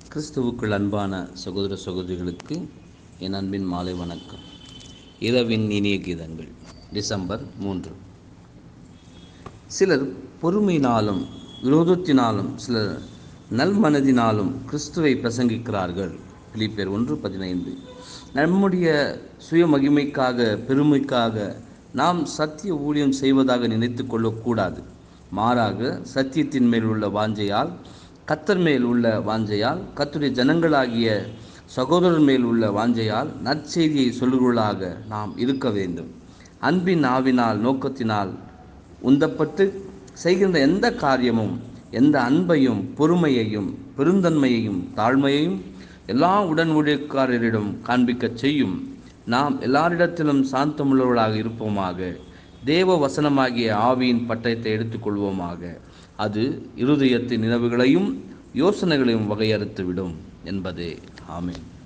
கிறிஸ்துவுக்குள் அன்பான சகோதர சகோதரிகளுக்கு என் அன்பின் மாலை வணக்கம் இரவின் இனிய கீதங்கள் டிசம்பர் மூன்று சிலர் பொறுமையினாலும் விரோதத்தினாலும் சிலர் நல்மனதினாலும் கிறிஸ்துவை பிரசங்கிக்கிறார்கள் பிலிப்பேர் ஒன்று பதினைந்து நம்முடைய சுய மகிமைக்காக பெருமைக்காக நாம் சத்திய ஊழியம் செய்வதாக நினைத்து கொள்ளக்கூடாது மாறாக சத்தியத்தின் மேல் உள்ள வாஞ்சையால் கத்தர் மேல் உள்ள வாஞ்சையால் கத்துடைய ஜனங்களாகிய சகோதரர் மேல் உள்ள வாஞ்சையால் நற்செய்தியை சொல்லுகளாக நாம் இருக்க வேண்டும் அன்பின் ஆவினால் நோக்கத்தினால் உந்தப்பட்டு செய்கின்ற எந்த காரியமும் எந்த அன்பையும் பொறுமையையும் பெருந்தன்மையையும் தாழ்மையையும் எல்லா உடன் ஊழியக்காரரிடம் காண்பிக்கச் செய்யும் நாம் எல்லாரிடத்திலும் சாந்தமுள்ளவர்களாக இருப்போமாக தேவ வசனமாகிய ஆவியின் பட்டயத்தை எடுத்துக்கொள்வோமாக அது இருதயத்தின் நினைவுகளையும் யோசனைகளையும் வகையறுத்துவிடும் என்பதே ஆமென்